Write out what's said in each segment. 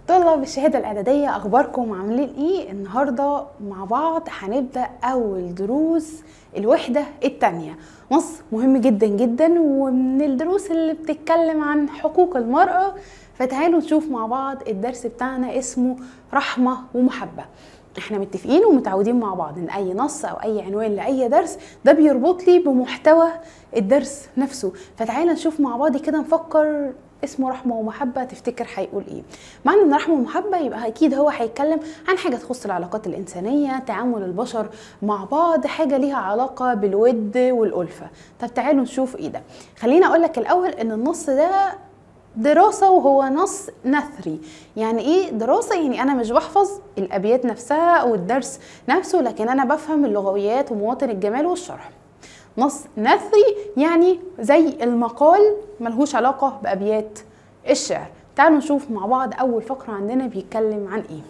طلاب الشهاده الاعداديه اخباركم عاملين ايه النهارده مع بعض هنبدا اول دروس الوحده الثانيه نص مهم جدا جدا ومن الدروس اللي بتتكلم عن حقوق المراه فتعالوا نشوف مع بعض الدرس بتاعنا اسمه رحمه ومحبه احنا متفقين ومتعودين مع بعض ان اي نص او اي عنوان لاي درس ده بيربط لي بمحتوى الدرس نفسه فتعالى نشوف مع بعض كده نفكر اسمه رحمة ومحبة تفتكر هيقول ايه معنى ان رحمة ومحبة يبقى اكيد هو هيتكلم عن حاجة تخص العلاقات الانسانية تعامل البشر مع بعض حاجة ليها علاقة بالود والألفة طب تعالوا نشوف ايه ده خليني اقول لك الاول ان النص ده دراسة وهو نص نثري يعني ايه دراسة يعني انا مش بحفظ الابيات نفسها او الدرس نفسه لكن انا بفهم اللغويات ومواطن الجمال والشرح نص نثري يعني زي المقال ملهوش علاقة بأبيات الشعر تعالوا نشوف مع بعض أول فقرة عندنا بيتكلم عن إيه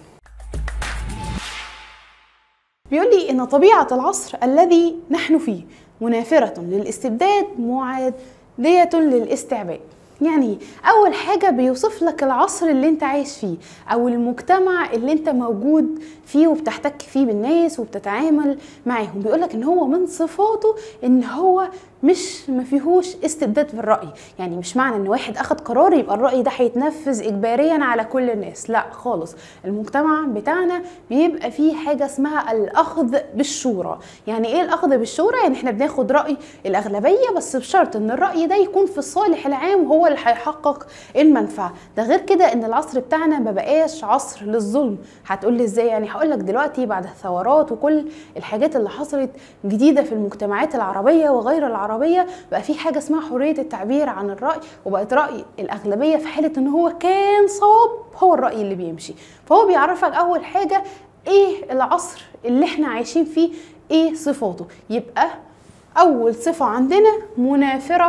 بيقول لي إن طبيعة العصر الذي نحن فيه منافرة للاستبداد معادية للاستعباد يعني اول حاجه بيوصف لك العصر اللي انت عايش فيه او المجتمع اللي انت موجود فيه وبتحتك فيه بالناس وبتتعامل معاهم بيقول لك ان هو من صفاته ان هو مش ما فيهوش استبداد في الراي يعني مش معنى ان واحد اخد قرار يبقى الراي ده هيتنفذ اجباريا على كل الناس لا خالص المجتمع بتاعنا بيبقى فيه حاجه اسمها الاخذ بالشورى يعني ايه الاخذ بالشورى يعني احنا بناخد راي الاغلبيه بس بشرط ان الراي ده يكون في الصالح العام وهو اللي هيحقق المنفعه ده غير كده ان العصر بتاعنا ما بقاش عصر للظلم هتقول لي ازاي يعني هقول لك دلوقتي بعد الثورات وكل الحاجات اللي حصلت جديده في المجتمعات العربيه وغير العربيه بقى في حاجه اسمها حريه التعبير عن الراي وبقت راي الاغلبيه في حاله ان هو كان صواب هو الراي اللي بيمشي فهو بيعرفك اول حاجه ايه العصر اللي احنا عايشين فيه ايه صفاته يبقى اول صفه عندنا منافره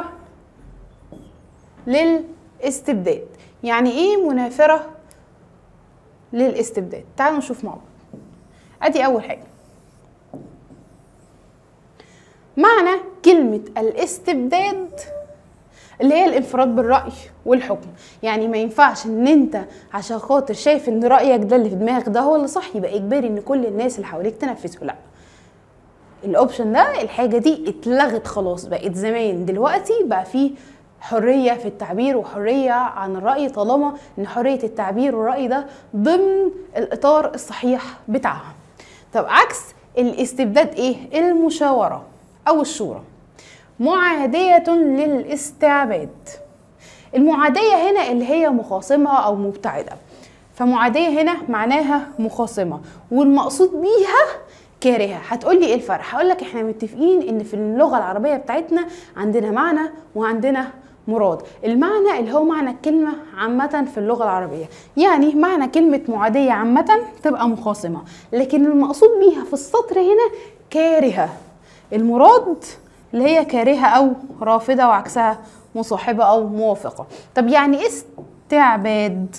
للاستبداد يعني ايه منافره للاستبداد تعالوا نشوف مع بعض ادي اول حاجه معنى كلمه الاستبداد اللي هي الانفراد بالراي والحكم يعني ما ينفعش ان انت عشان خاطر شايف ان رايك ده اللي في دماغك ده هو اللي صح يبقى اجباري ان كل الناس اللي حواليك تنفذه لا الاوبشن ده الحاجه دي اتلغت خلاص بقت زمان دلوقتي بقى فيه حريه في التعبير وحريه عن الراي طالما ان حريه التعبير والراي ده ضمن الاطار الصحيح بتاعها طب عكس الاستبداد ايه المشاوره او الشورى معاديه للاستعباد المعاديه هنا اللي هي مخاصمه او مبتعده فمعاديه هنا معناها مخاصمه والمقصود بيها كارهه هتقول لي ايه الفرق هقول لك احنا متفقين ان في اللغه العربيه بتاعتنا عندنا معنى وعندنا مراد المعنى اللي هو معنى الكلمة عامة في اللغة العربية يعني معنى كلمة معادية عامة تبقى مخاصمة لكن المقصود بيها في السطر هنا كارهة المراد اللي هي كارهة أو رافضة وعكسها مصاحبة أو موافقة طب يعني ايه استعباد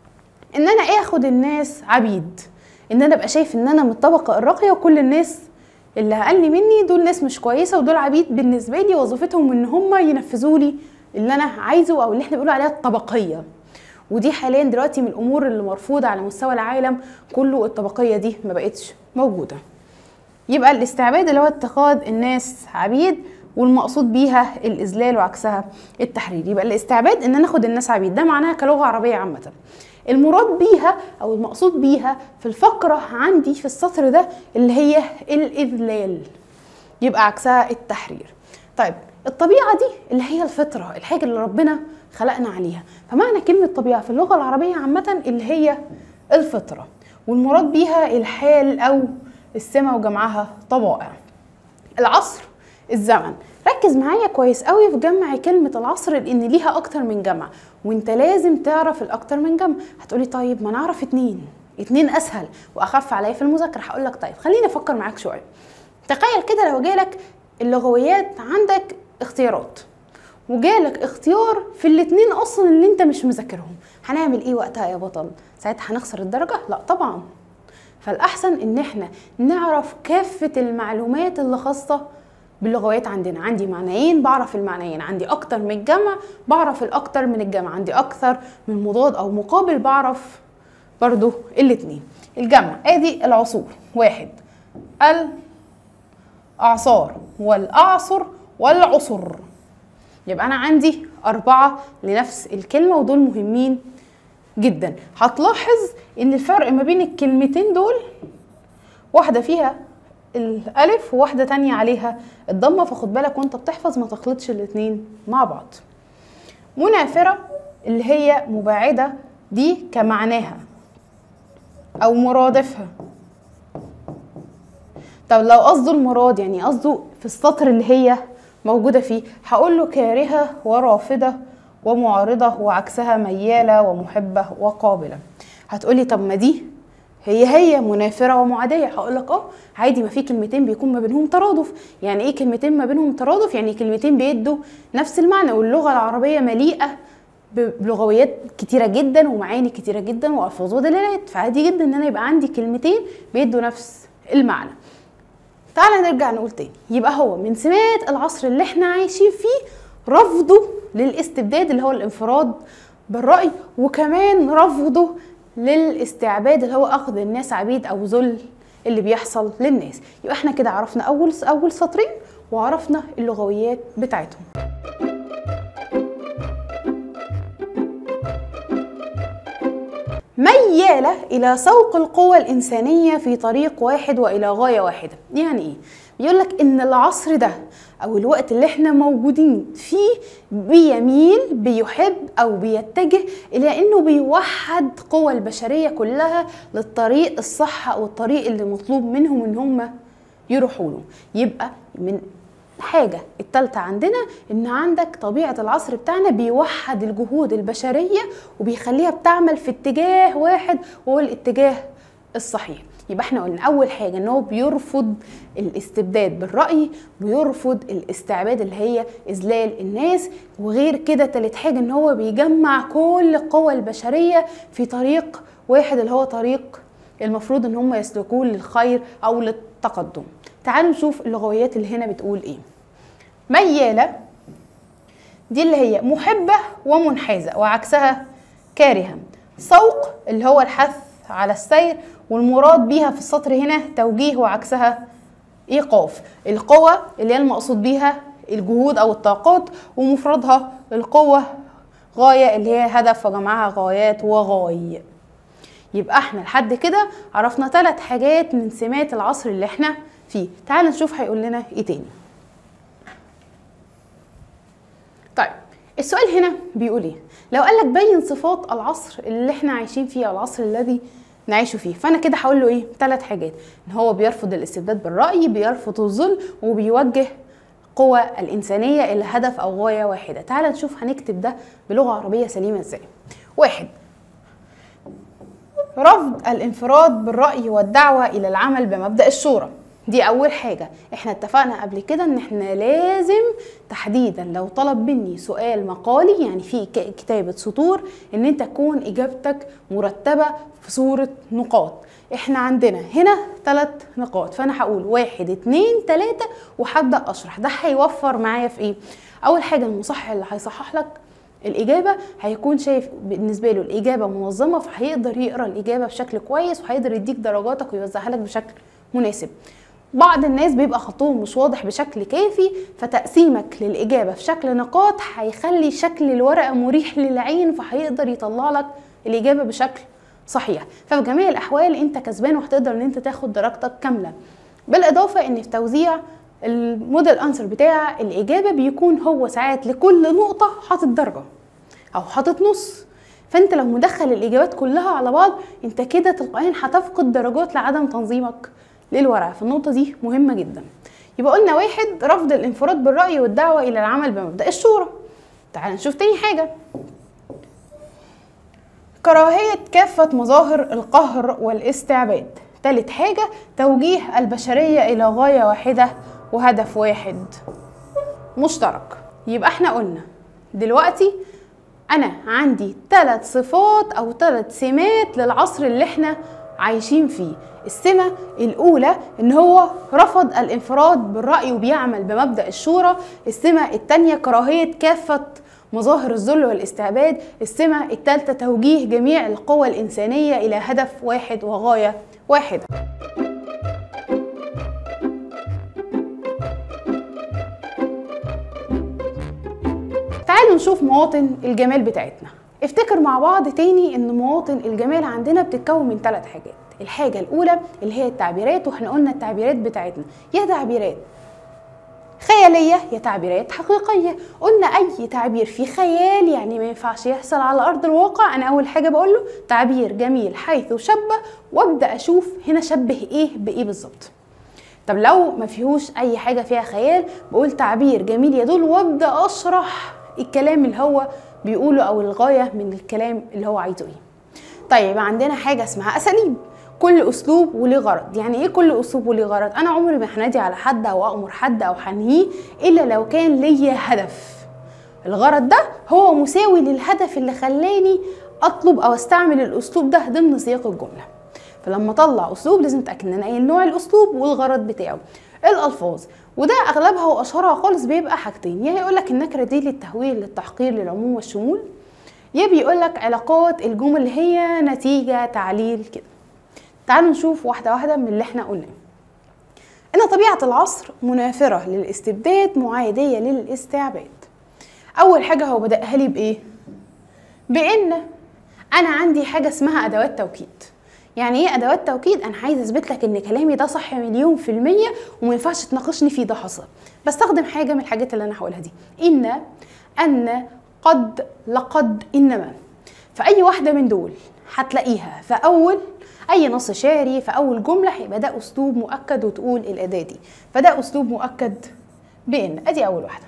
ان انا اخد الناس عبيد ان انا ابقى شايف ان انا من الطبقة الراقية وكل الناس اللي اقل مني دول ناس مش كويسة ودول عبيد بالنسبة لي وظيفتهم ان هم ينفذوا لي اللي انا عايزه او اللي احنا بنقول عليها الطبقيه ودي حاليا دلوقتي من الامور اللي مرفوضه على مستوى العالم كله الطبقيه دي ما بقتش موجوده يبقى الاستعباد اللي هو اتخاذ الناس عبيد والمقصود بيها الاذلال وعكسها التحرير يبقى الاستعباد ان انا اخد الناس عبيد ده معناها كلغه عربيه عامه المراد بيها او المقصود بيها في الفقره عندي في السطر ده اللي هي الاذلال يبقى عكسها التحرير طيب الطبيعة دي اللي هي الفطرة الحاجة اللي ربنا خلقنا عليها فمعنى كلمة طبيعة في اللغة العربية عامة اللي هي الفطرة والمراد بيها الحال أو السمة وجمعها طبائع العصر الزمن ركز معايا كويس قوي في جمع كلمة العصر لأن ليها أكتر من جمع وأنت لازم تعرف الأكتر من جمع هتقولي طيب ما نعرف اتنين اتنين أسهل وأخف عليا في المذاكرة هقول لك طيب خليني أفكر معاك شوية تخيل كده لو جالك اللغويات عندك اختيارات وجالك اختيار في الاتنين اصلا اللي انت مش مذاكرهم هنعمل ايه وقتها يا بطل ساعتها هنخسر الدرجه لا طبعا فالاحسن ان احنا نعرف كافه المعلومات اللي خاصه باللغويات عندنا عندي معنيين بعرف المعنيين عندي اكتر من الجمع بعرف الاكتر من الجمع عندي اكثر من مضاد او مقابل بعرف برضو الاتنين الجمع ادي العصور واحد الاعصار والاعصر والعصر يبقى انا عندي اربعه لنفس الكلمه ودول مهمين جدا هتلاحظ ان الفرق ما بين الكلمتين دول واحده فيها الالف وواحده تانية عليها الضمه فخد بالك وانت بتحفظ ما تخلطش الاتنين مع بعض منافره اللي هي مباعده دي كمعناها او مرادفها طب لو قصده المراد يعني قصده في السطر اللي هي موجودة فيه هقول له كارهة ورافضة ومعارضة وعكسها ميالة ومحبة وقابلة هتقولي طب ما دي هي هي منافرة ومعادية هقول لك اه عادي ما في كلمتين بيكون ما بينهم ترادف يعني ايه كلمتين ما بينهم ترادف يعني كلمتين بيدوا نفس المعنى واللغة العربية مليئة بلغويات كتيرة جدا ومعاني كتيرة جدا والفاظ ودلالات فعادي جدا ان انا يبقى عندي كلمتين بيدوا نفس المعنى تعالى نرجع نقول تاني يبقى هو من سمات العصر اللي احنا عايشين فيه رفضه للاستبداد اللي هو الانفراد بالرأي وكمان رفضه للاستعباد اللي هو اخذ الناس عبيد او ذل اللي بيحصل للناس يبقى احنا كده عرفنا اول اول سطرين وعرفنا اللغويات بتاعتهم ميالة إلى سوق القوى الإنسانية في طريق واحد وإلى غاية واحدة يعني إيه؟ بيقول لك إن العصر ده أو الوقت اللي إحنا موجودين فيه بيميل بيحب أو بيتجه إلى إنه بيوحد قوى البشرية كلها للطريق الصح أو الطريق اللي مطلوب منهم إن هم يروحوا له يبقى من حاجة التالتة عندنا إن عندك طبيعة العصر بتاعنا بيوحد الجهود البشرية وبيخليها بتعمل في اتجاه واحد وهو الاتجاه الصحيح يبقى احنا قلنا اول حاجه ان هو بيرفض الاستبداد بالراي بيرفض الاستعباد اللي هي اذلال الناس وغير كده تالت حاجه ان هو بيجمع كل القوى البشريه في طريق واحد اللي هو طريق المفروض ان هم يسلكوه للخير او للتقدم تعالوا نشوف اللغويات اللي هنا بتقول ايه ميالة دي اللي هي محبة ومنحازة وعكسها كارهة سوق اللي هو الحث على السير والمراد بيها في السطر هنا توجيه وعكسها ايقاف القوة اللي هي المقصود بيها الجهود او الطاقات ومفردها القوة غاية اللي هي هدف وجمعها غايات وغاي يبقى احنا لحد كده عرفنا ثلاث حاجات من سمات العصر اللي احنا فيه تعال نشوف هيقول لنا ايه تاني طيب السؤال هنا بيقول ايه لو قال لك بين صفات العصر اللي احنا عايشين فيه او العصر الذي نعيش فيه فانا كده هقول له ايه ثلاث حاجات ان هو بيرفض الاستبداد بالراي بيرفض الظلم وبيوجه قوى الانسانيه الى هدف او غايه واحده تعال نشوف هنكتب ده بلغه عربيه سليمه ازاي واحد رفض الانفراد بالراي والدعوه الى العمل بمبدا الشورى دي اول حاجه احنا اتفقنا قبل كده ان احنا لازم تحديدا لو طلب مني سؤال مقالي يعني في كتابه سطور ان انت تكون اجابتك مرتبه في صوره نقاط احنا عندنا هنا ثلاث نقاط فانا هقول واحد اتنين تلاته وهبدا اشرح ده هيوفر معايا في ايه اول حاجه المصحح اللي هيصحح لك الإجابة هيكون شايف بالنسبة له الإجابة منظمة فهيقدر يقرأ الإجابة بشكل كويس وهيقدر يديك درجاتك ويوزعها لك بشكل مناسب بعض الناس بيبقى خطهم مش واضح بشكل كافي فتقسيمك للإجابة في شكل نقاط هيخلي شكل الورقة مريح للعين فهيقدر يطلع لك الإجابة بشكل صحيح ففي جميع الأحوال أنت كسبان وهتقدر أن أنت تاخد درجتك كاملة بالإضافة أن في توزيع الموديل أنسر بتاع الإجابة بيكون هو ساعات لكل نقطة حاطط درجة أو حاطط نص فانت لو مدخل الاجابات كلها على بعض انت كده تلقائيا هتفقد درجات لعدم تنظيمك للورقه فالنقطه دي مهمه جدا يبقى قلنا واحد رفض الانفراد بالراي والدعوه الى العمل بمبدا الشورى تعال نشوف تاني حاجه كراهيه كافه مظاهر القهر والاستعباد تالت حاجه توجيه البشريه الى غايه واحده وهدف واحد مشترك يبقى احنا قلنا دلوقتي انا عندي ثلاث صفات او ثلاث سمات للعصر اللي احنا عايشين فيه السمة الأولى إن هو رفض الانفراد بالرأي وبيعمل بمبدأ الشورى السمة الثانية كراهية كافة مظاهر الذل والاستعباد السمة الثالثة توجيه جميع القوى الإنسانية إلى هدف واحد وغاية واحدة تعالوا نشوف مواطن الجمال بتاعتنا افتكر مع بعض تاني ان مواطن الجمال عندنا بتتكون من ثلاث حاجات الحاجة الأولى اللي هي التعبيرات واحنا قلنا التعبيرات بتاعتنا يا تعبيرات خيالية يا تعبيرات حقيقية قلنا أي تعبير فيه خيال يعني ما ينفعش يحصل على أرض الواقع أنا أول حاجة بقول له تعبير جميل حيث شبه وأبدأ أشوف هنا شبه إيه بإيه بالظبط طب لو ما فيهوش أي حاجة فيها خيال بقول تعبير جميل يدل وأبدأ أشرح الكلام اللي هو بيقوله أو الغاية من الكلام اللي هو عايزه إيه طيب عندنا حاجة اسمها أساليب كل اسلوب وليه غرض يعني ايه كل اسلوب وليه غرض انا عمري ما هنادي على حد او امر حد او هنهيه الا لو كان ليا هدف الغرض ده هو مساوي للهدف اللي خلاني اطلب او استعمل الاسلوب ده ضمن سياق الجمله فلما اطلع اسلوب لازم اتاكد ان انا قايل نوع الاسلوب والغرض بتاعه الالفاظ وده اغلبها واشهرها خالص بيبقى حاجتين يا يقول لك النكره دي للتهويل للتحقير للعموم والشمول يا بيقول لك علاقات الجمل اللي هي نتيجه تعليل كده تعالوا نشوف واحدة واحدة من اللي احنا قلناه إن طبيعة العصر منافرة للاستبداد معادية للاستعباد أول حاجة هو بدأها لي بإيه؟ بإن أنا عندي حاجة اسمها أدوات توكيد يعني ايه ادوات توكيد انا عايز اثبت لك ان كلامي ده صح مليون في الميه وما ينفعش تناقشني فيه ده حصل بستخدم حاجه من الحاجات اللي انا هقولها دي ان ان قد لقد انما فاي واحده من دول هتلاقيها في اول اي نص شعري في اول جمله هيبقى ده اسلوب مؤكد وتقول الاداه دي فده اسلوب مؤكد بان ادي اول واحده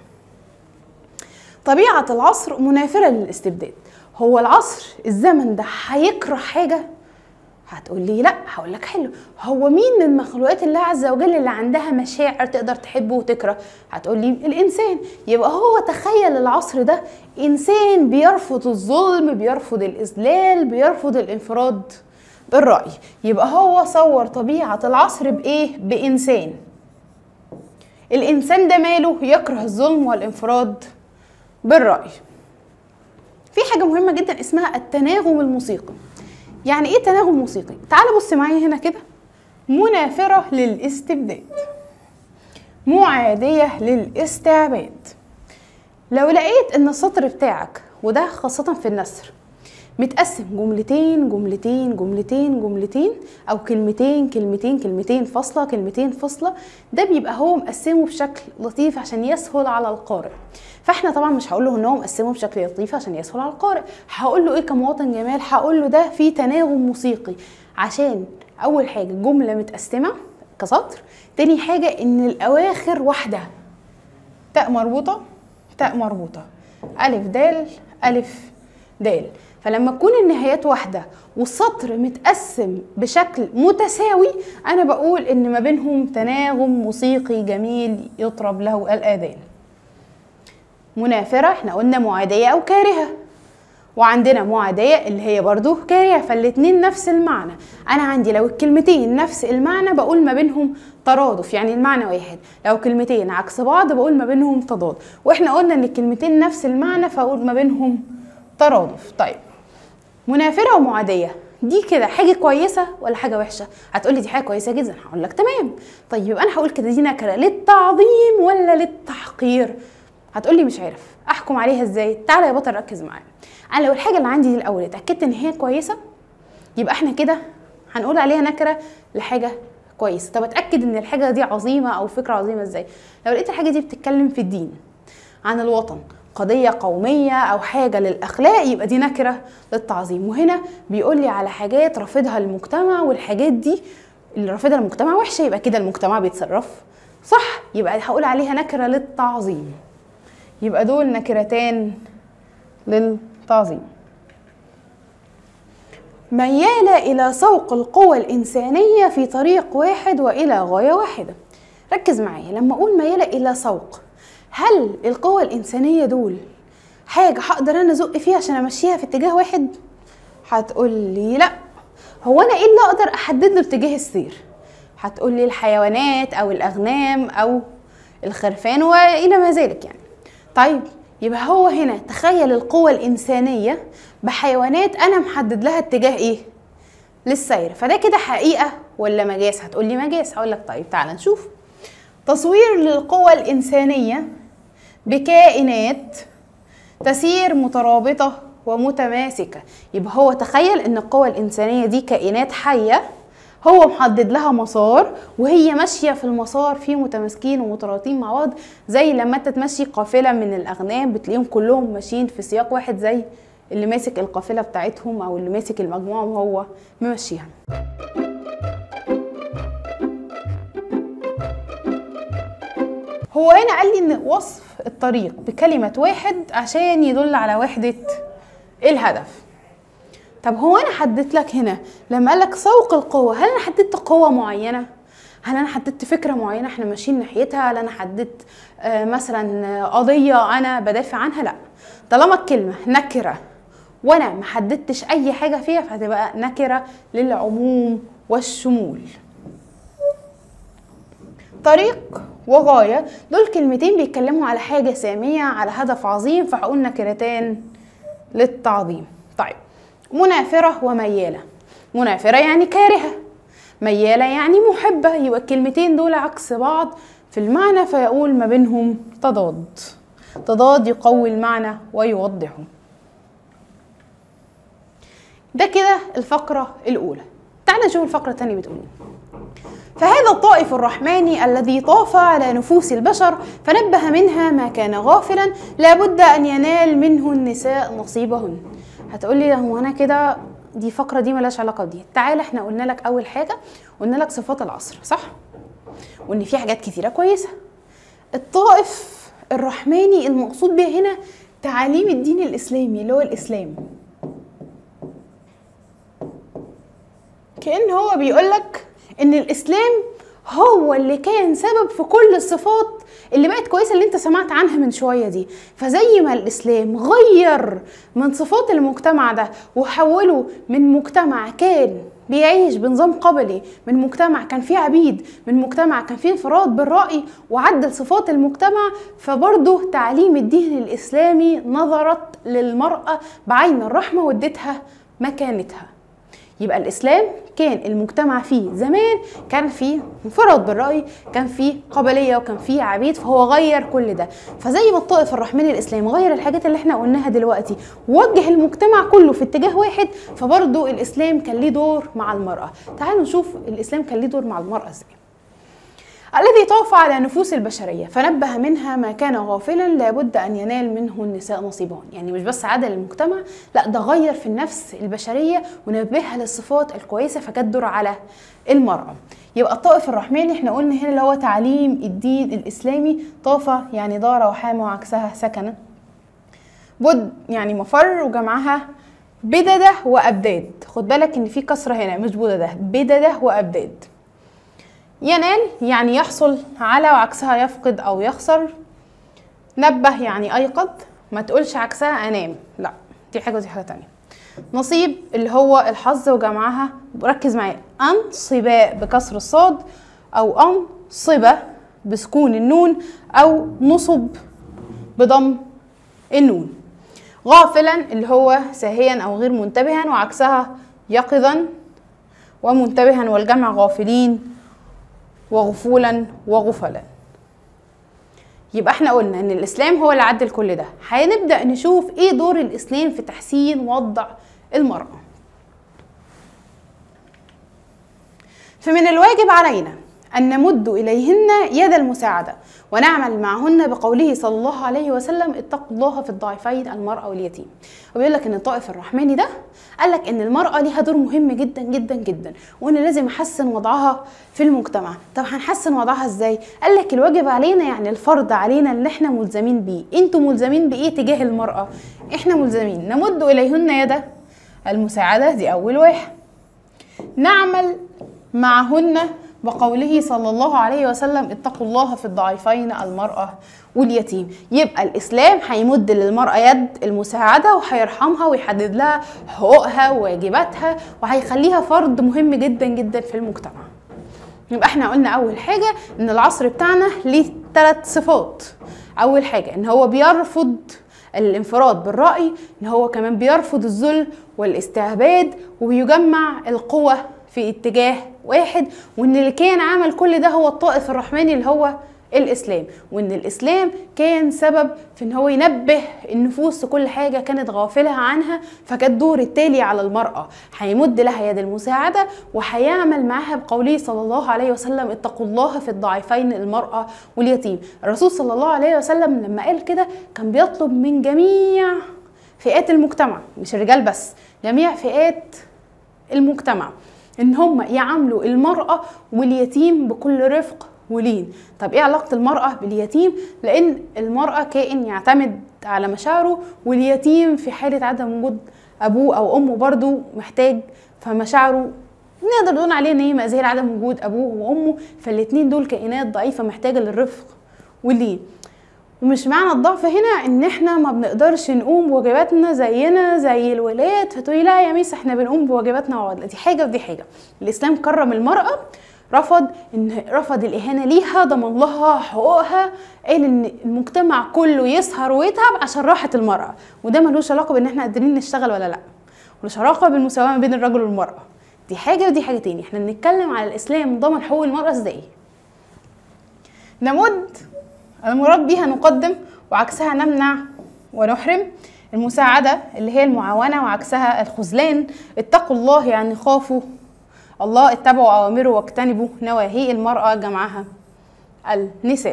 طبيعه العصر منافره للاستبداد هو العصر الزمن ده هيكره حاجه هتقول لي لا هقول لك حلو هو مين من مخلوقات الله عز وجل اللي عندها مشاعر تقدر تحب وتكره هتقول لي الانسان يبقى هو تخيل العصر ده انسان بيرفض الظلم بيرفض الاذلال بيرفض الانفراد بالرأي يبقى هو صور طبيعة العصر بإيه؟ بإنسان الإنسان ده ماله يكره الظلم والانفراد بالرأي في حاجة مهمة جدا اسمها التناغم الموسيقي يعني ايه تناغم موسيقي؟ تعال بص معايا هنا كده منافرة للاستبداد معادية للاستعباد لو لقيت ان السطر بتاعك وده خاصة في النثر متقسم جملتين جملتين جملتين جملتين او كلمتين كلمتين كلمتين فاصله كلمتين فاصله ده بيبقى هو مقسمه بشكل لطيف عشان يسهل على القارئ فاحنا طبعا مش هقول له ان هو مقسمه بشكل لطيف عشان يسهل على القارئ هقول له ايه كمواطن جمال هقول له ده في تناغم موسيقي عشان اول حاجه جمله متقسمه كسطر تاني حاجه ان الاواخر واحده تاء مربوطه تاء مربوطه الف دال الف دال فلما تكون النهايات واحدة والسطر متقسم بشكل متساوي أنا بقول إن ما بينهم تناغم موسيقي جميل يطرب له الآذان منافرة احنا قلنا معادية أو كارهة وعندنا معادية اللي هي برضو كارهة فالاتنين نفس المعنى أنا عندي لو الكلمتين نفس المعنى بقول ما بينهم ترادف يعني المعنى واحد لو كلمتين عكس بعض بقول ما بينهم تضاد واحنا قلنا ان الكلمتين نفس المعنى فاقول ما بينهم ترادف طيب منافرة ومعادية دي كده حاجة كويسة ولا حاجة وحشة؟ هتقولي دي حاجة كويسة جدا هقول لك تمام طيب يبقى أنا هقول كده دي نكرة للتعظيم ولا للتحقير؟ هتقولي مش عارف أحكم عليها إزاي؟ تعالى يا بطل ركز معايا أنا لو الحاجة اللي عندي دي الأول اتأكدت إن هي كويسة يبقى إحنا كده هنقول عليها نكرة لحاجة كويسة طب اتأكد إن الحاجة دي عظيمة أو فكرة عظيمة إزاي؟ لو لقيت الحاجة دي بتتكلم في الدين عن الوطن قضية قومية أو حاجة للأخلاق يبقى دي نكرة للتعظيم وهنا بيقول لي على حاجات رافضها المجتمع والحاجات دي اللي رافضها المجتمع وحشة يبقى كده المجتمع بيتصرف صح يبقى هقول عليها نكرة للتعظيم يبقى دول نكرتان للتعظيم ميالة إلى سوق القوى الإنسانية في طريق واحد وإلى غاية واحدة ركز معايا لما أقول ميالة إلى سوق هل القوى الإنسانية دول حاجة هقدر أنا أزق فيها عشان أمشيها في اتجاه واحد؟ هتقول لي لأ هو أنا إيه اللي أقدر أحدد له اتجاه السير؟ هتقول لي الحيوانات أو الأغنام أو الخرفان وإلى ما ذلك يعني طيب يبقى هو هنا تخيل القوة الإنسانية بحيوانات أنا محدد لها اتجاه إيه؟ للسير فده كده حقيقة ولا مجاز؟ هتقولي مجاز هقول لك طيب تعالى نشوف تصوير للقوة الإنسانية بكائنات تسير مترابطة ومتماسكة يبقى هو تخيل ان القوى الإنسانية دي كائنات حية هو محدد لها مسار وهي ماشية في المسار فيه متماسكين ومترابطين مع بعض زي لما انت تمشي قافلة من الأغنام بتلاقيهم كلهم ماشيين في سياق واحد زي اللي ماسك القافلة بتاعتهم أو اللي ماسك المجموعة وهو ممشيها هو هنا قال لي ان وصف الطريق بكلمة واحد عشان يدل على وحدة الهدف طب هو انا حددت لك هنا لما قال لك سوق القوة هل انا حددت قوة معينة؟ هل انا حددت فكرة معينة احنا ماشيين ناحيتها؟ هل انا حددت آه مثلا قضية انا بدافع عنها؟ لا طالما الكلمة نكرة وانا ما حددتش اي حاجة فيها فهتبقى نكرة للعموم والشمول طريق وغاية دول كلمتين بيتكلموا على حاجة سامية على هدف عظيم فهقول نكرتان للتعظيم طيب منافرة وميالة منافرة يعني كارهة ميالة يعني محبة يبقى الكلمتين دول عكس بعض في المعنى فيقول ما بينهم تضاد تضاد يقوي المعنى ويوضحه ده كده الفقرة الأولى تعال نشوف الفقرة الثانية بتقول ايه فهذا الطائف الرحماني الذي طاف على نفوس البشر فنبه منها ما كان غافلا لابد ان ينال منه النساء نصيبهن هتقولي هو انا كده دي فقرة دي ملهاش علاقة بدي تعال احنا قلنا لك اول حاجة قلنا لك صفات العصر صح وان في حاجات كتيرة كويسة الطائف الرحماني المقصود به هنا تعاليم الدين الاسلامي اللي هو الاسلام كأن هو بيقولك ان الاسلام هو اللي كان سبب في كل الصفات اللي بقت كويسه اللي انت سمعت عنها من شويه دي فزي ما الاسلام غير من صفات المجتمع ده وحوله من مجتمع كان بيعيش بنظام قبلي من مجتمع كان فيه عبيد من مجتمع كان فيه انفراد بالرأي وعدل صفات المجتمع فبرضه تعليم الدين الإسلامي نظرت للمرأة بعين الرحمة وادتها مكانتها يبقى الاسلام كان المجتمع فيه زمان كان فيه انفراد بالراي كان فيه قبليه وكان فيه عبيد فهو غير كل ده فزي ما الطائف الرحماني الاسلامي غير الحاجات اللي احنا قلناها دلوقتي ووجه المجتمع كله في اتجاه واحد فبرضه الاسلام كان ليه دور مع المراه تعالوا نشوف الاسلام كان ليه دور مع المراه ازاي الذي طاف على نفوس البشرية فنبه منها ما كان غافلا لابد أن ينال منه النساء نصيبهن يعني مش بس عدل المجتمع لا ده غير في النفس البشرية ونبهها للصفات الكويسة فكدر على المرأة يبقى الطائف الرحماني احنا قلنا هنا اللي هو تعليم الدين الإسلامي طافة يعني دار وحام وعكسها سكن بد يعني مفر وجمعها بددة وأبداد خد بالك إن في كسرة هنا مش بددة بددة وأبداد ينال يعني يحصل على وعكسها يفقد او يخسر نبه يعني ايقظ ما تقولش عكسها انام لا دي حاجه ودي حاجه تانية نصيب اللي هو الحظ وجمعها ركز معايا انصباء بكسر الصاد او انصبة بسكون النون او نصب بضم النون غافلا اللي هو ساهيا او غير منتبها وعكسها يقظا ومنتبها والجمع غافلين وغفولا وغفلا يبقى احنا قلنا ان الاسلام هو اللي عدل كل ده هنبدا نشوف ايه دور الاسلام في تحسين وضع المراه فمن الواجب علينا أن نمد إليهن يد المساعدة ونعمل معهن بقوله صلى الله عليه وسلم اتقوا الله في الضعيفين المرأة واليتيم وبيقول لك إن الطائف الرحماني ده قال لك إن المرأة ليها دور مهم جدا جدا جدا وإن لازم أحسن وضعها في المجتمع طب هنحسن وضعها إزاي؟ قال لك الواجب علينا يعني الفرض علينا اللي إحنا ملزمين بيه أنتوا ملزمين بإيه تجاه المرأة؟ إحنا ملزمين نمد إليهن يد المساعدة دي أول واحد نعمل معهن بقوله صلى الله عليه وسلم اتقوا الله في الضعيفين المرأة واليتيم يبقى الإسلام هيمد للمرأة يد المساعدة وهيرحمها ويحدد لها حقوقها وواجباتها وهيخليها فرد مهم جدا جدا في المجتمع يبقى احنا قلنا أول حاجة إن العصر بتاعنا ليه ثلاث صفات أول حاجة إن هو بيرفض الانفراد بالرأي ان هو كمان بيرفض الذل والاستعباد وبيجمع القوة في اتجاه واحد وان اللي كان عمل كل ده هو الطائف الرحماني اللي هو الاسلام وان الاسلام كان سبب في ان هو ينبه النفوس لكل حاجه كانت غافله عنها فكان دور التالي على المراه هيمد لها يد المساعده وهيعمل معاها بقوله صلى الله عليه وسلم اتقوا الله في الضعيفين المراه واليتيم الرسول صلى الله عليه وسلم لما قال كده كان بيطلب من جميع فئات المجتمع مش الرجال بس جميع فئات المجتمع ان هم يعاملوا المراه واليتيم بكل رفق ولين طب ايه علاقه المراه باليتيم لان المراه كائن يعتمد على مشاعره واليتيم في حاله عدم وجود ابوه او امه برضو محتاج فمشاعره نقدر نقول عليه ان هي مأزية لعدم وجود ابوه وامه فالاتنين دول كائنات ضعيفه محتاجه للرفق واللين ومش معنى الضعف هنا ان احنا ما بنقدرش نقوم بواجباتنا زينا زي الولاد فتقولي لا يا ميس احنا بنقوم بواجباتنا وعدل دي حاجه ودي حاجه الاسلام كرم المراه رفض ان رفض الاهانه ليها ضمن لها حقوقها قال ان المجتمع كله يسهر ويتعب عشان راحه المراه وده ملوش علاقه بان احنا قادرين نشتغل ولا لا ملوش علاقه بالمساواه ما بين الرجل والمراه دي حاجه ودي حاجه تاني احنا بنتكلم على الاسلام ضمن حقوق المراه ازاي نمد المراد بيها نقدم وعكسها نمنع ونحرم المساعدة اللي هي المعاونة وعكسها الخذلان اتقوا الله يعني خافوا الله اتبعوا أوامره واجتنبوا نواهي المرأة جمعها النساء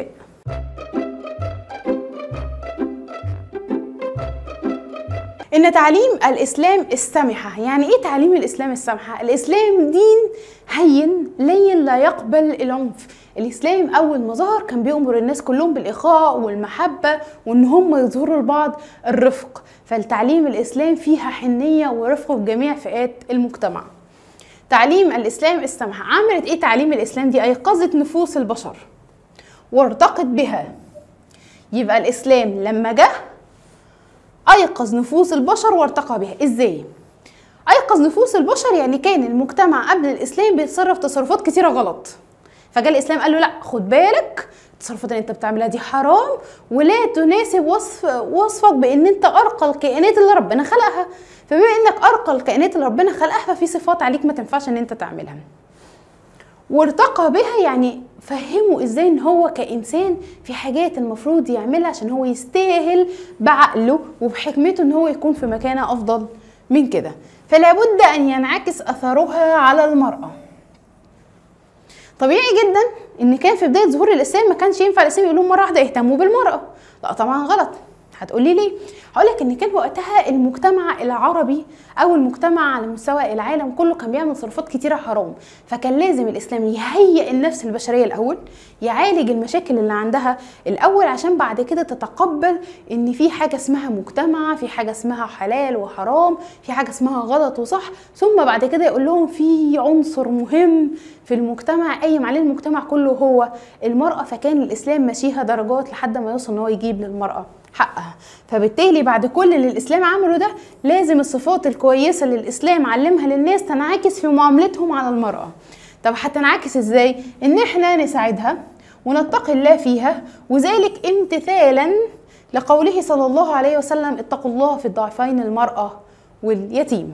إن تعليم الإسلام السمحة يعني إيه تعليم الإسلام السمحة؟ الإسلام دين هين لين لا يقبل العنف الإسلام أول ما ظهر كان بيأمر الناس كلهم بالإخاء والمحبة وإن هم يظهروا لبعض الرفق فالتعليم الإسلام فيها حنية ورفق في جميع فئات المجتمع تعليم الإسلام السمحة عملت إيه تعليم الإسلام دي أيقظت نفوس البشر وارتقت بها يبقى الإسلام لما جه ايقظ نفوس البشر وارتقى بها ازاي ايقظ نفوس البشر يعني كان المجتمع قبل الاسلام بيتصرف تصرفات كتيره غلط فجاء الاسلام قال له لا خد بالك التصرفات اللي انت بتعملها دي حرام ولا تناسب وصف وصفك بان انت ارقى الكائنات اللي ربنا خلقها فبما انك ارقى الكائنات اللي ربنا خلقها ففي صفات عليك ما تنفعش ان انت تعملها وارتقى بها يعني فهمه ازاي ان هو كانسان في حاجات المفروض يعملها عشان هو يستاهل بعقله وبحكمته ان هو يكون في مكانه افضل من كده فلا بد ان ينعكس اثرها على المراه طبيعي جدا ان كان في بدايه ظهور الاسلام ما كانش ينفع الاسلام يقول لهم مره واحده اهتموا بالمراه لا طبعا غلط هتقولي ليه هقول لك ان كان وقتها المجتمع العربي او المجتمع على مستوى العالم كله كان بيعمل تصرفات كتيره حرام فكان لازم الاسلام يهيئ النفس البشريه الاول يعالج المشاكل اللي عندها الاول عشان بعد كده تتقبل ان في حاجه اسمها مجتمع في حاجه اسمها حلال وحرام في حاجه اسمها غلط وصح ثم بعد كده يقول لهم في عنصر مهم في المجتمع قايم عليه المجتمع كله هو المراه فكان الاسلام ماشيها درجات لحد ما يوصل ان هو يجيب للمراه حقها فبالتالي بعد كل اللي الاسلام عمله ده لازم الصفات الكويسه اللي الاسلام علمها للناس تنعكس في معاملتهم على المراه طب هتنعكس ازاي ان احنا نساعدها ونتقي الله فيها وذلك امتثالا لقوله صلى الله عليه وسلم اتقوا الله في الضعفين المراه واليتيم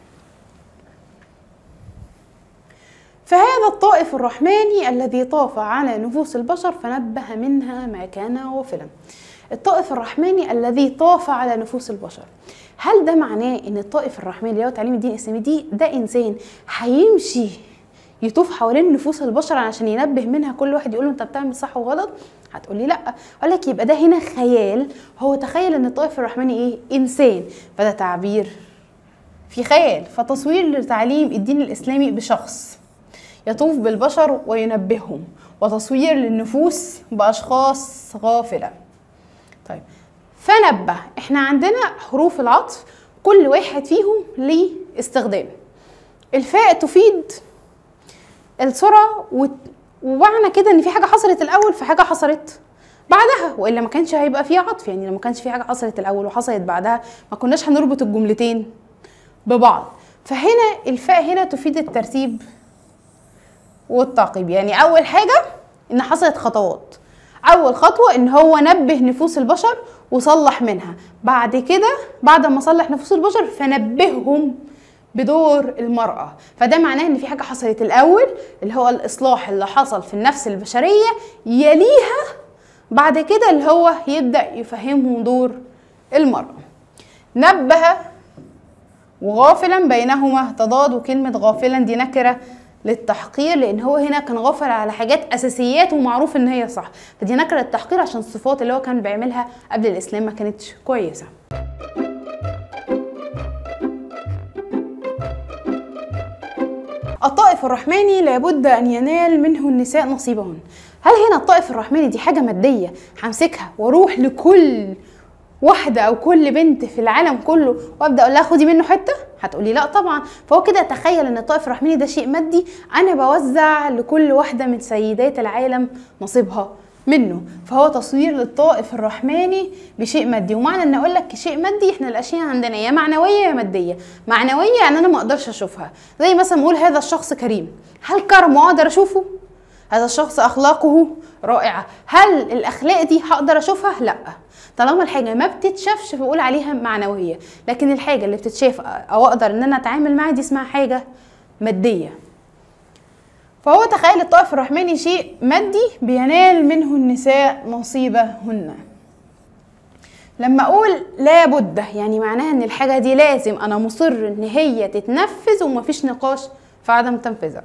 فهذا الطائف الرحماني الذي طاف على نفوس البشر فنبه منها ما كان غافلا الطائف الرحماني الذي طاف على نفوس البشر هل ده معناه ان الطائف الرحماني اللي هو تعليم الدين الاسلامي دي ده انسان هيمشي يطوف حوالين نفوس البشر عشان ينبه منها كل واحد يقول له انت بتعمل صح وغلط هتقولي لا اقول لك يبقى ده هنا خيال هو تخيل ان الطائف الرحماني ايه انسان فده تعبير في خيال فتصوير لتعليم الدين الاسلامي بشخص يطوف بالبشر وينبههم وتصوير للنفوس باشخاص غافله طيب فنبه احنا عندنا حروف العطف كل واحد فيهم ليه استخدام الفاء تفيد السرعه ومعنى كده ان في حاجه حصلت الاول في حاجه حصلت بعدها والا ما كانش هيبقى فيها عطف يعني لو ما كانش في حاجه حصلت الاول وحصلت بعدها ما كناش هنربط الجملتين ببعض فهنا الفاء هنا تفيد الترتيب والتعقيب يعني اول حاجه ان حصلت خطوات اول خطوه ان هو نبه نفوس البشر وصلح منها بعد كده بعد ما صلح نفوس البشر فنبههم بدور المرأة فده معناه ان في حاجة حصلت الاول اللي هو الاصلاح اللي حصل في النفس البشرية يليها بعد كده اللي هو يبدأ يفهمهم دور المرأة نبه وغافلا بينهما تضاد وكلمة غافلا دي نكرة للتحقير لان هو هنا كان غافل على حاجات اساسيات ومعروف ان هي صح فدي نكره للتحقير عشان الصفات اللي هو كان بيعملها قبل الاسلام ما كانتش كويسه الطائف الرحماني لابد ان ينال منه النساء نصيبهن هل هنا الطائف الرحماني دي حاجه ماديه همسكها واروح لكل واحده او كل بنت في العالم كله وابدا اقول لها خدي منه حته هتقولي لا طبعا فهو كده تخيل ان الطائف الرحماني ده شيء مادي انا بوزع لكل واحده من سيدات العالم نصيبها منه فهو تصوير للطائف الرحماني بشيء مادي ومعنى ان اقول لك شيء مادي احنا الاشياء عندنا يا معنويه يا ماديه معنويه يعني انا ما اقدرش اشوفها زي مثلا نقول هذا الشخص كريم هل كرمه اقدر اشوفه هذا الشخص اخلاقه رائعه هل الاخلاق دي هقدر اشوفها لا طالما الحاجه ما بتتشافش فبقول عليها معنويه لكن الحاجه اللي بتتشاف او اقدر ان انا اتعامل معاها دي اسمها حاجه ماديه فهو تخيل الطائف الرحماني شيء مادي بينال منه النساء نصيبهن لما اقول لابد يعني معناها ان الحاجه دي لازم انا مصر ان هي تتنفذ ومفيش نقاش في عدم تنفيذها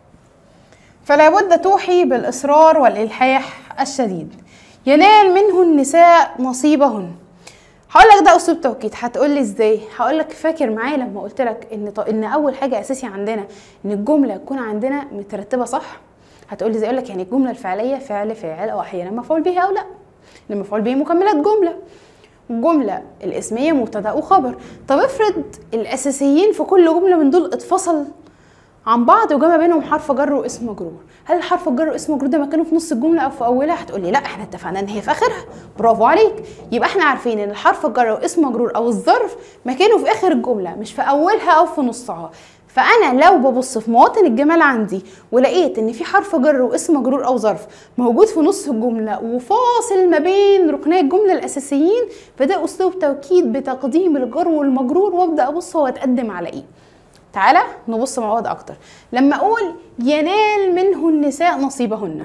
فلا بد توحي بالاصرار والالحاح الشديد ينال منه النساء نصيبهن هقول لك ده اسلوب توكيد هتقول لي ازاي هقول لك فاكر معايا لما قلت لك ان ط... ان اول حاجه اساسي عندنا ان الجمله تكون عندنا مترتبه صح هتقول لي ازاي اقول لك يعني الجمله الفعليه فعل فاعل او احيانا مفعول به او لا المفعول به مكملات جمله الجمله الاسميه مبتدا وخبر طب افرض الاساسيين في كل جمله من دول اتفصل عن بعض وجمع بينهم حرف جر واسم مجرور هل حرف الجر واسم مجرور ده مكانه في نص الجمله او في اولها هتقولي لا احنا اتفقنا ان هي في اخرها برافو عليك يبقى احنا عارفين ان الحرف الجر واسم مجرور او الظرف مكانه في اخر الجمله مش في اولها او في نصها فانا لو ببص في مواطن الجمال عندي ولقيت ان في حرف جر واسم مجرور او ظرف موجود في نص الجمله وفاصل ما بين ركني الجمله الاساسيين فده اسلوب توكيد بتقديم الجر والمجرور وابدا ابص هو اتقدم على ايه تعالى نبص مع بعض اكتر لما اقول ينال منه النساء نصيبهن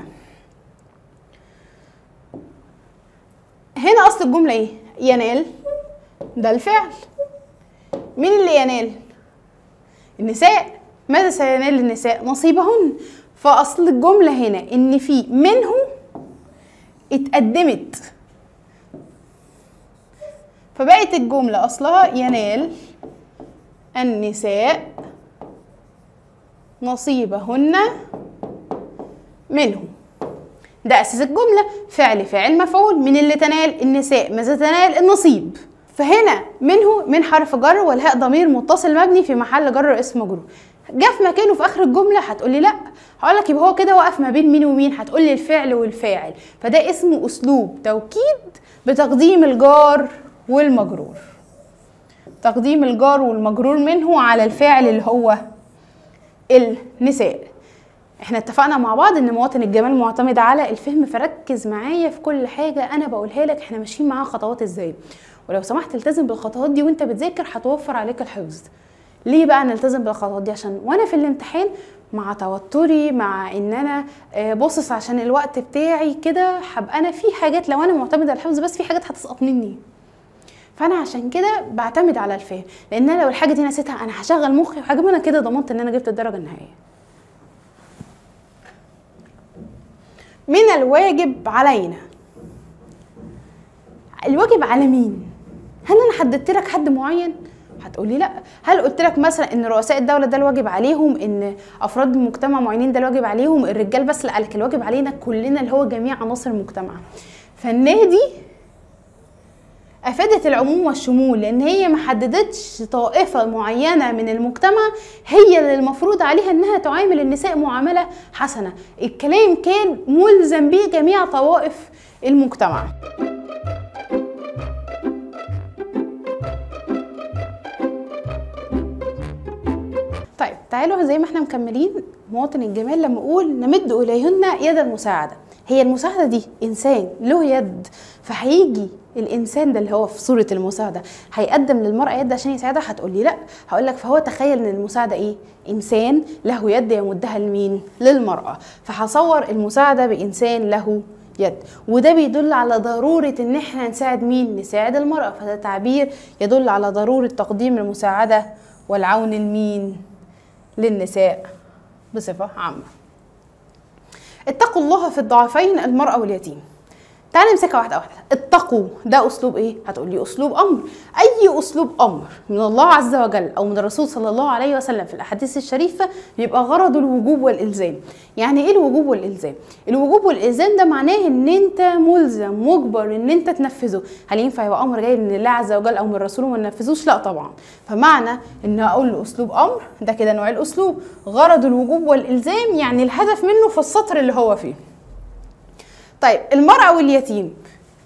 هنا اصل الجمله ايه ينال ده الفعل مين اللي ينال النساء ماذا سينال النساء نصيبهن فاصل الجمله هنا ان في منه اتقدمت فبقت الجمله اصلها ينال النساء نصيبهن منه ده اساس الجمله فعل فاعل مفعول من اللي تنال النساء ماذا تنال النصيب فهنا منه من حرف جر والهاء ضمير متصل مبني في محل جر اسم مجرور جه في مكانه في اخر الجمله هتقولي لا هقول لك يبقى هو كده واقف ما بين مين ومين هتقولي الفعل والفاعل فده اسمه اسلوب توكيد بتقديم الجار والمجرور تقديم الجار والمجرور منه على الفاعل اللي هو النساء احنا اتفقنا مع بعض ان مواطن الجمال معتمد على الفهم فركز معايا في كل حاجه انا بقولها لك احنا ماشيين معاها خطوات ازاي ولو سمحت التزم بالخطوات دي وانت بتذاكر هتوفر عليك الحفظ ليه بقى نلتزم بالخطوات دي عشان وانا في الامتحان مع توتري مع ان انا باصص عشان الوقت بتاعي كده هبقى انا في حاجات لو انا معتمده على الحفظ بس في حاجات هتسقط مني فانا عشان كده بعتمد على الفهم لان انا لو الحاجه دي نسيتها انا هشغل مخي وحاجه انا كده ضمنت ان انا جبت الدرجه النهائيه من الواجب علينا الواجب على مين هل انا حددت لك حد معين هتقولي لا هل قلت لك مثلا ان رؤساء الدوله ده الواجب عليهم ان افراد المجتمع معينين ده الواجب عليهم الرجال بس لا قالك الواجب علينا كلنا اللي هو جميع عناصر المجتمع فالنادي افادت العموم والشمول لان هي ما حددتش طائفه معينه من المجتمع هي اللي المفروض عليها انها تعامل النساء معامله حسنه الكلام كان ملزم به جميع طوائف المجتمع طيب تعالوا زي ما احنا مكملين مواطن الجمال لما اقول نمد اليهن يد المساعده هي المساعده دي انسان له يد فهيجي الانسان ده اللي هو في صوره المساعده هيقدم للمراه يد عشان يساعدها هتقول لي لا هقول لك فهو تخيل ان المساعده ايه انسان له يد يمدها لمين للمراه فهصور المساعده بانسان له يد وده بيدل على ضرورة ان احنا نساعد مين نساعد المرأة فده تعبير يدل على ضرورة تقديم المساعدة والعون لمين للنساء بصفة عامة اتقوا الله في الضعفين المرأة واليتيم تعالى نمسكها واحده واحده اتقوا ده اسلوب ايه هتقول لي اسلوب امر اي اسلوب امر من الله عز وجل او من الرسول صلى الله عليه وسلم في الاحاديث الشريفه بيبقى غرضه الوجوب والالزام يعني ايه الوجوب والالزام الوجوب والالزام ده معناه ان انت ملزم مجبر ان انت تنفذه هل ينفع يبقى امر جاي من الله عز وجل او من رسوله ما ننفذوش لا طبعا فمعنى ان اقول له اسلوب امر ده كده نوع الاسلوب غرض الوجوب والالزام يعني الهدف منه في السطر اللي هو فيه طيب المرأة واليتيم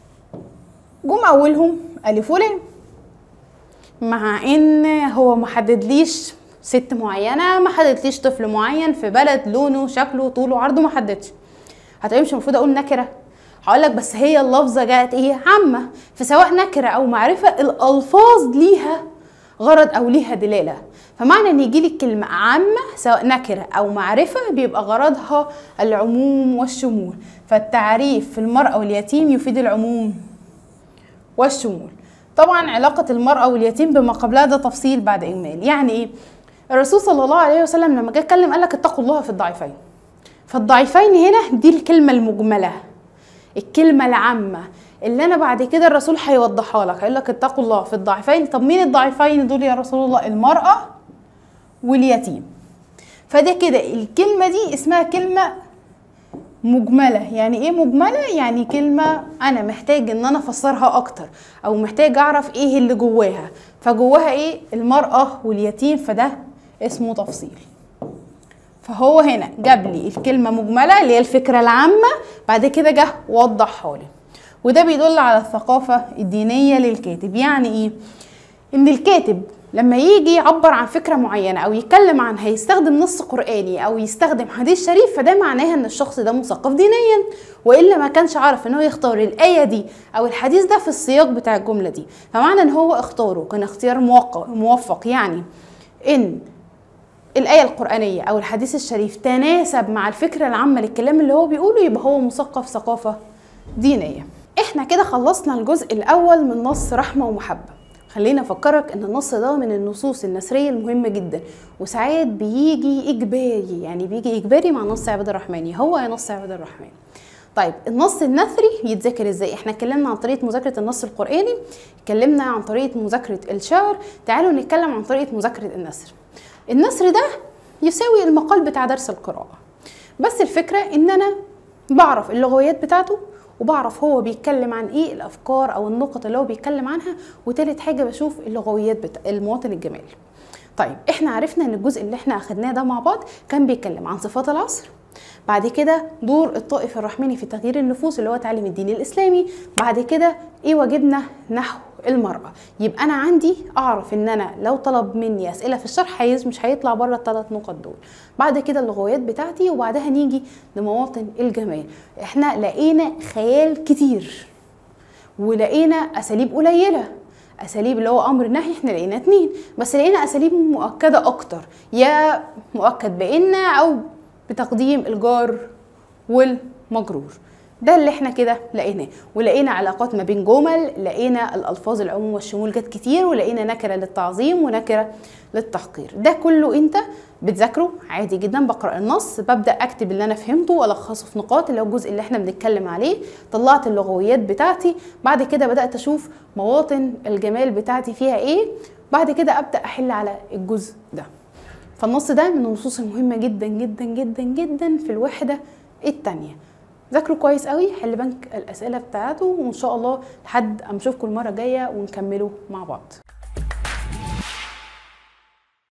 جم أولهم ألف ولام مع إن هو ما حددليش ست معينة ما حددليش طفل معين في بلد لونه شكله طوله عرضه ما حددش هتقولي مش المفروض أقول نكرة هقول لك بس هي اللفظة جاءت إيه عامة فسواء نكرة أو معرفة الألفاظ ليها غرض أو ليها دلالة فمعنى ان يجي لك كلمه عامه سواء نكره او معرفه بيبقى غرضها العموم والشمول فالتعريف في المراه واليتيم يفيد العموم والشمول طبعا علاقه المراه واليتيم بما قبلها ده تفصيل بعد اجمال يعني ايه الرسول صلى الله عليه وسلم لما جه اتكلم قال لك اتقوا الله في الضعيفين فالضعيفين هنا دي الكلمه المجمله الكلمه العامه اللي انا بعد كده الرسول هيوضحها لك هيقول لك اتقوا الله في الضعيفين طب مين الضعيفين دول يا رسول الله المراه واليتيم فده كده الكلمة دي اسمها كلمة مجملة يعني ايه مجملة يعني كلمة انا محتاج ان انا افسرها اكتر او محتاج اعرف ايه اللي جواها فجواها ايه المرأة واليتيم فده اسمه تفصيل فهو هنا جاب لي الكلمة مجملة اللي هي الفكرة العامة بعد كده جه وضحها لي وده بيدل على الثقافة الدينية للكاتب يعني ايه ان الكاتب لما يجي يعبر عن فكرة معينة أو يتكلم عن هيستخدم نص قرآني أو يستخدم حديث شريف فده معناها إن الشخص ده مثقف دينيا وإلا ما كانش عارف إن هو يختار الآية دي أو الحديث ده في السياق بتاع الجملة دي فمعنى إن هو اختاره كان اختيار موفق, موفق يعني إن الآية القرآنية أو الحديث الشريف تناسب مع الفكرة العامة للكلام اللي هو بيقوله يبقى هو مثقف ثقافة دينية احنا كده خلصنا الجزء الأول من نص رحمة ومحبة خلينا افكرك ان النص ده من النصوص النثريه المهمه جدا وساعات بيجي اجباري يعني بيجي اجباري مع نص عباد الرحمن هو يا نص عباد الرحمن طيب النص النثري يتذاكر ازاي احنا اتكلمنا عن طريقه مذاكره النص القراني اتكلمنا عن طريقه مذاكره الشعر تعالوا نتكلم عن طريقه مذاكره النثر النثر ده يساوي المقال بتاع درس القراءه بس الفكره ان انا بعرف اللغويات بتاعته وبعرف هو بيتكلم عن ايه الافكار او النقط اللي هو بيتكلم عنها وتالت حاجه بشوف اللغويات بتاع المواطن الجمالي طيب احنا عرفنا ان الجزء اللي احنا اخدناه ده مع بعض كان بيتكلم عن صفات العصر بعد كده دور الطائف الرحماني في تغيير النفوس اللي هو تعليم الدين الاسلامي بعد كده ايه واجبنا نحو المرأة يبقى أنا عندي أعرف إن أنا لو طلب مني أسئلة في الشرح هيز مش هيطلع بره الثلاث نقط دول بعد كده اللغويات بتاعتي وبعدها نيجي لمواطن الجمال إحنا لقينا خيال كتير ولقينا أساليب قليلة اساليب اللي هو امر نهي احنا لقينا اتنين بس لقينا اساليب مؤكده اكتر يا مؤكد بان او بتقديم الجار والمجرور ده اللي احنا كده لقيناه ولقينا علاقات ما بين جمل لقينا الالفاظ العموم والشمول جت كتير ولقينا نكره للتعظيم ونكره للتحقير ده كله انت بتذاكره عادي جدا بقرا النص ببدا اكتب اللي انا فهمته والخصه في نقاط اللي هو الجزء اللي احنا بنتكلم عليه طلعت اللغويات بتاعتي بعد كده بدات اشوف مواطن الجمال بتاعتي فيها ايه بعد كده ابدا احل على الجزء ده فالنص ده من النصوص المهمه جدا جدا جدا جدا في الوحده الثانيه ذاكروا كويس قوي حل بنك الاسئله بتاعته وان شاء الله لحد اما اشوفكم المره الجايه ونكمله مع بعض